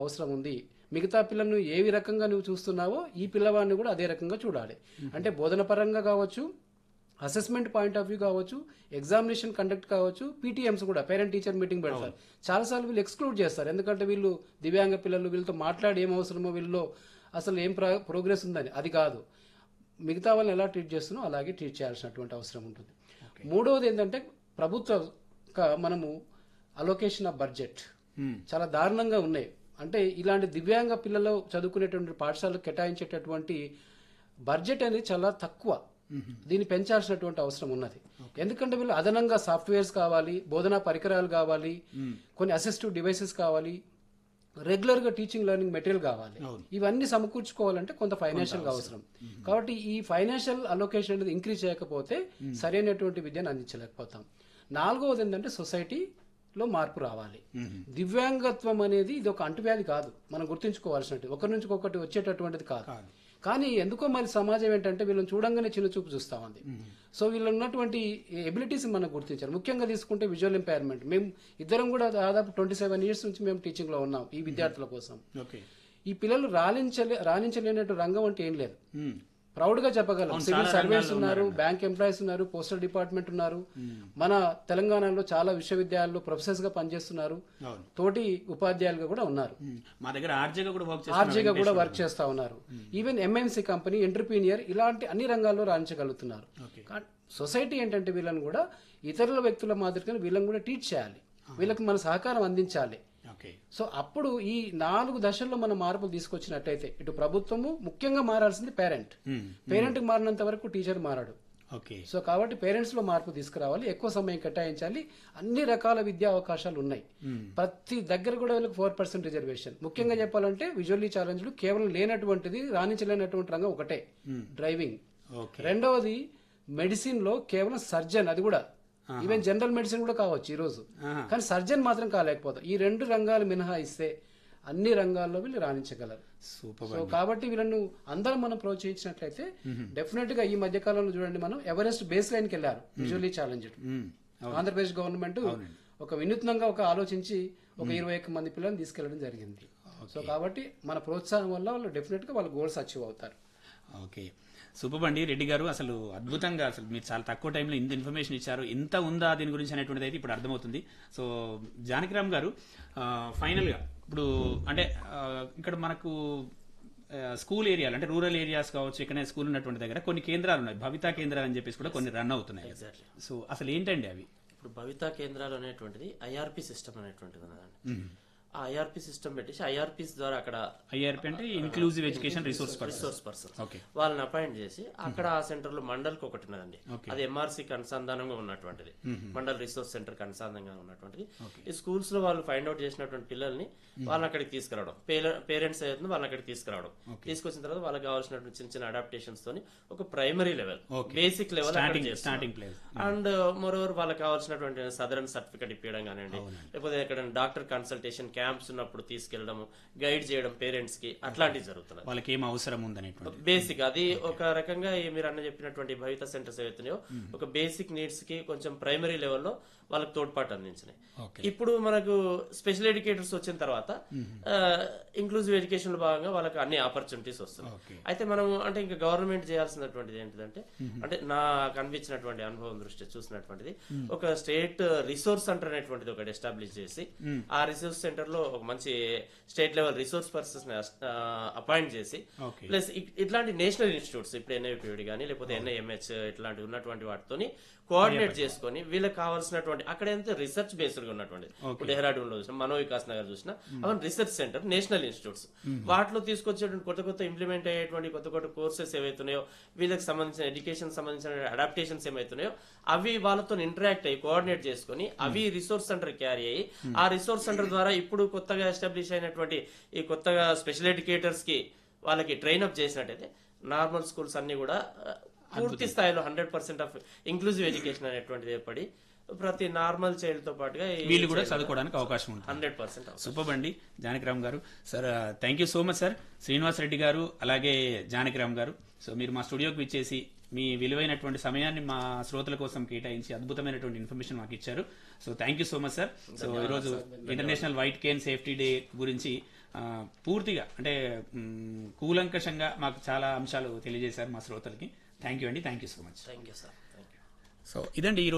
అవసరం ఉంది మిగతా పిల్లలను ఏ రకంగా నువ్వు చూస్తున్నావో ఈ పిల్లవాడిని కూడా అదే రకంగా చూడాలి అంటే బోధన పరంగా కావచ్చు అసెస్మెంట్ పాయింట్ ఆఫ్ వ్యూ కావచ్చు ఎగ్జామినేషన్ కండక్ట్ కావచ్చు పీటీఎంస్ కూడా పేరెంట్ టీచర్ మీటింగ్ పెడతారు చాలాసార్లు వీళ్ళు ఎక్స్క్లూడ్ చేస్తారు ఎందుకంటే వీళ్ళు దివ్యాంగ పిల్లలు వీళ్ళతో మాట్లాడి ఏం అవసరమో వీళ్ళలో అసలు ఏం ప్రోగ్రెస్ ఉందని అది కాదు మిగతా వాళ్ళని ఎలా ట్రీట్ చేస్తున్నో అలాగే ట్రీట్ చేయాల్సినటువంటి అవసరం ఉంటుంది మూడవది ఏంటంటే ప్రభుత్వ క- మనము అలొకేషన్ ఆఫ్ బడ్జెట్ చాలా దారుణంగా ఉన్నాయి అంటే ఇలాంటి దివ్యాంగ పిల్లలు చదువుకునేటువంటి పాఠశాలకు కేటాయించేటటువంటి బడ్జెట్ అనేది చాలా తక్కువ దీన్ని పెంచాల్సినటువంటి అవసరం ఉన్నది ఎందుకంటే వీళ్ళు అదనంగా సాఫ్ట్వేర్స్ కావాలి బోధనా పరికరాలు కావాలి కొన్ని అసిస్టివ్ డివైసెస్ కావాలి రెగ్యులర్ గా టీచింగ్ లెర్నింగ్ మెటీరియల్ కావాలి ఇవన్నీ సమకూర్చుకోవాలంటే కొంత ఫైనాన్షియల్ అవసరం కాబట్టి ఈ ఫైనాన్షియల్ అలొకేషన్ అనేది ఇంక్రీజ్ చేయకపోతే సరైనటువంటి విద్యను అందించలేకపోతాం నాలుగవది ఏంటంటే సొసైటీలో మార్పు రావాలి దివ్యాంగత్వం అనేది ఇది ఒక అంటువ్యాధి కాదు మనం గుర్తుంచుకోవాల్సినట్టు ఒకరి నుంచి ఒకటి వచ్చేటటువంటిది కాదు కానీ ఎందుకో మరి సమాజం ఏంటంటే వీళ్ళని చూడంగానే చిన్న చూపు చూస్తా ఉంది సో వీళ్ళు ఉన్నటువంటి ఎబిలిటీస్ మనం గుర్తించారు ముఖ్యంగా తీసుకుంటే విజువల్ ఎంపైర్మెంట్ మేము ఇద్దరం కూడా దాదాపు ట్వంటీ సెవెన్ ఇయర్స్ నుంచి మేము టీచింగ్ లో ఉన్నాం ఈ విద్యార్థుల కోసం ఓకే ఈ పిల్లలు రాణించలే రాణించలేనట్టు రంగం అంటే ఏం లేదు ప్రౌడ్ గా చెప్పగలం సివిల్ సర్వీస్ ఉన్నారు బ్యాంక్ ఎంప్లాయీస్ ఉన్నారు పోస్టల్ డిపార్ట్మెంట్ ఉన్నారు మన తెలంగాణలో చాలా విశ్వవిద్యాలయాల్లో ప్రొఫెసర్స్ గా పనిచేస్తున్నారు అవును తోటి ఉపాధ్యాయులుగా కూడా ఉన్నారు ఉమ్. మా దగ్గర ఆర్జేగా కూడా వర్క్ ఆర్జీగా కూడా వర్క్ చేస్తా ఉన్నారు ఈవెన్ ఎంఎన్సీ కంపెనీ ఎంటర్ప్రీనియర్ ఇలాంటి అన్ని రంగాల్లో రాణించగలుగుతున్నారు ఓకే కా- సొసైటీ ఏంటంటే వీళ్ళని కూడా ఇతరుల వ్యక్తుల మాదిరిగా వీళ్ళని కూడా టీచ్ చేయాలి వీళ్ళకి మన సహకారం అందించాలి ఓకే సో అప్పుడు ఈ నాలుగు దశల్లో మనం మార్పులు తీసుకొచ్చినట్టయితే ఇటు ప్రభుత్వము ముఖ్యంగా మారాల్సింది పేరెంట్ ఉమ్. పేరెంట్ మారినంత వరకు టీచర్ మారాడు ఓకే సో కాబట్టి పేరెంట్స్ లో మార్పు తీసుకురావాలి ఎక్కువ సమయం కేటాయించాలి అన్ని రకాల విద్యా అవకాశాలు ఉన్నాయి ప్రతి దగ్గర కూడా వీళ్ళకి ఫోర్ పర్సెంట్ రిజర్వేషన్ ముఖ్యంగా చెప్పాలంటే విజువల్లీ ఛాలెంజ్లు కేవలం లేనటువంటిది రాణించలేనటువంటి రంగం ఒకటే డ్రైవింగ్ ఓకే రెండవది మెడిసిన్ లో కేవలం సర్జన్ అది కూడా ఈవెన్ జనరల్ మెడిసిన్ కూడా కావచ్చు ఈ రోజు ఆహా. కానీ సర్జన్ మాత్రం కాలేకపోతాం ఈ రెండు రంగాలు మినహాయిస్తే అన్ని రంగాల్లో వీళ్ళు రాణించగలరు సూపర్ సో కాబట్టి వీళ్ళను అందరం మనం ప్రోత్సహించినట్లయితే డెఫినెట్ గా ఈ మధ్య కాలంలో చూడండి మనం ఎవరెస్ట్ బేస్ లైన్ కి వెళ్ళారు visually challenge um. Andhra Pradesh government ఒక వినూత్నంగా ఒక ఆలోచించి ఒక ఇరవై ఒక్క మంది పిల్లల్ని తీసుకెళ్లడం జరిగింది సో కాబట్టి మన ప్రోత్సాహం వల్ల వాళ్ళు డెఫినెట్ గా వాళ్ళ గోల్స్ అచీవ్ అవుతారు ఓకే సూపర్ అండి రెడ్డి గారు అసలు అద్భుతంగా అసలు మీరు చాలా తక్కువ టైంలో ఇంత ఇన్ఫర్మేషన్ ఇచ్చారు ఎంత ఉందా దీని గురించి అనేటువంటిది అయితే ఇప్పుడు అర్థమవుతుంది సో జానకిరామ్ గారు ఆ, ఫైనల్ గా ఇప్పుడు అంటే ఆ, ఇక్కడ మనకు ఆ, స్కూల్ ఏరియాలు అంటే రూరల్ ఏరియాస్ కావచ్చు ఇక్కడ స్కూల్ ఉన్నటువంటి దగ్గర కొన్ని కేంద్రాలు ఉన్నాయి భవితా కేంద్రాలు అని చెప్పేసి కూడా కొన్ని రన్ అవుతున్నాయి ఎగ్జాక్ట్లీ సో అసలు ఏంటండి అవి ఇప్పుడు భవితా కేంద్రాలు అనేటువంటిది ఐఆర్పి సిస్టమ్ అనేటువంటిది ఉన్నదండి ఆ ఐఆర్పి సిస్టమ్ పెట్టేసి ఐఆర్పిస్ ద్వారా అక్కడ ఐఆర్పి అంటే inclusive education resource person resource person okay వాళ్ళని అపాయింట్ చేసి అక్కడ ఆ సెంటర్ లో మండల్కి ఒకటి ఉన్నదండి అది ఎంఆర్సీకి అనుసంధానంగా ఉన్నటువంటిది మండల్ రిసోర్స్ సెంటర్ కి అనుసంధానంగా ఉన్నటువంటిది ఈ స్కూల్స్ లో వాళ్ళు ఫైండ్ అవుట్ చేసినటువంటి పిల్లల్ని వాళ్ళని అక్కడికి తీసుకురావడం పేరెంట్స్ ఏదైతుందో వాళ్ళని అక్కడికి తీసుకురావడం తీసుకొచ్చిన తర్వాత వాళ్ళకి కావాల్సినటువంటి చిన్న చిన్న అడాప్టేషన్స్ తోని ఒక primary level basic level starting starting place and moreover వాళ్ళకి కావాల్సినటువంటి సదరన్ సర్టిఫికేట్ ఇప్పించడం కానివ్వండి లేకపోతే ఎక్కడ డాక్టర్ కన్సల్టేషన్ క్యాంప్స్ ఉన్నప్పుడు తీసుకెళ్లడం గైడ్ చేయడం పేరెంట్స్ కి అట్లాంటివి జరుగుతున్నాయి వాళ్ళకి ఏం అవసరం ఉందనేటువంటి బేసిక్ అది ఒక రకంగా ఈ మీరు అన్న చెప్పినటువంటి భవిత సెంటర్స్ ఏవైతున్నాయో ఒక బేసిక్ నీడ్స్ కి కొంచెం ప్రైమరీ లెవెల్లో వాళ్ళకి తోడ్పాటు అందించినాయి ఓకే ఇప్పుడు మనకు స్పెషల్ ఎడ్యుకేటర్స్ వచ్చిన తర్వాత ఇంక్లూజివ్ ఎడ్యుకేషన్ లో భాగంగా వాళ్ళకి అన్ని ఆపర్చునిటీస్ వస్తున్నాయి ఓకే అయితే మనం అంటే ఇంకా గవర్నమెంట్ చేయాల్సినటువంటిది ఏంటిదంటే అంటే నాకు అనిపించినటువంటి అనుభవం దృష్ట్యా చూసినటువంటిది ఒక స్టేట్ రిసోర్స్ సెంటర్ అనేటువంటిది ఒకటి ఎస్టాబ్లిష్ చేసి ఆ రిసోర్స్ సెంటర్ లో ఒక మంచి state level resource persons appoint చేసి ఓకే ప్లస్ ఇ- ఇట్లాంటి నేషనల్ ఇన్స్టిట్యూట్స్ ఇప్పుడు ఎన్ఐపిడి కానీ లేకపోతే ఎన్ఐఎంహెచ్ ఇట్లాంటి ఉన్నటువంటి వాటితోని కోఆర్డినేట్ చేసుకొని వీళ్ళకి కావాల్సినటువంటి అక్కడ ఎంత రీసెర్చ్ బేస్డ్ గా ఉన్నటువంటి ఇప్పుడు డెహ్రాడూన్ లో చూసినా మనో వికాస్ నగర్ చూసినా అవన్నీ రీసెర్చ్ సెంటర్ నేషనల్ ఇన్స్టిట్యూట్స్ వాటిలో తీసుకొచ్చేటువంటి కొత్త కొత్త ఇంప్లిమెంట్ అయ్యేటువంటి కొత్త కొత్త కోర్సెస్ ఏవైతున్నాయో వీళ్ళకి సంబంధించిన ఎడ్యుకేషన్ సంబంధించిన అడాప్టేషన్స్ ఏమైతున్నాయో అవి వాళ్ళతో ఇంటరాక్ట్ అయ్యి కోఆర్డినేట్ చేసుకొని అవి రిసోర్స్ సెంటర్ క్యారీ అయ్యి ఆ రిసోర్స్ సెంటర్ ద్వారా ఇప్పుడు కొత్తగా ఎస్టాబ్లిష్ అయినటువంటి ఈ కొత్తగా స్పెషల్ ఎడ్యుకేటర్స్ కి వాళ్ళకి ట్రైన్ అప్ చేసినట్టయితే నార్మల్ స్కూల్స్ అన్ని కూడా ఆ, పూర్తి స్థాయిలో hundred percent of inclusive education అనేటువంటిది ఏర్పడి ప్రతి నార్మల్ చైల్డ్ తో పాటుగా వీళ్ళు కూడా చదువుకోవడానికి అవకాశం ఉంటుంది హండ్రెడ్ పర్సెంట్ సూపర్ అండి జానకిరామ్ గారు sir thank you so much sir Srinivas Reddy గారు అలాగే జానకిరామ్ గారు సో మీరు మా స్టూడియోకి విచ్చేసి మీ విలువైనటువంటి సమయాన్ని మా శ్రోతల కోసం కేటాయించి అద్భుతమైనటువంటి ఇన్ఫర్మేషన్ మాకు ఇచ్చారు so thank you so much sir so ఈరోజు international white cane safety day గురించి ఆ, పూర్తిగా అంటే మ్, కూలంకషంగా మాకు చాలా అంశాలు తెలియజేశారు మా శ్రోతలకి థ్యాంక్ యూ అండి thank you so much thank you sir thank you so ఇదండి ఈ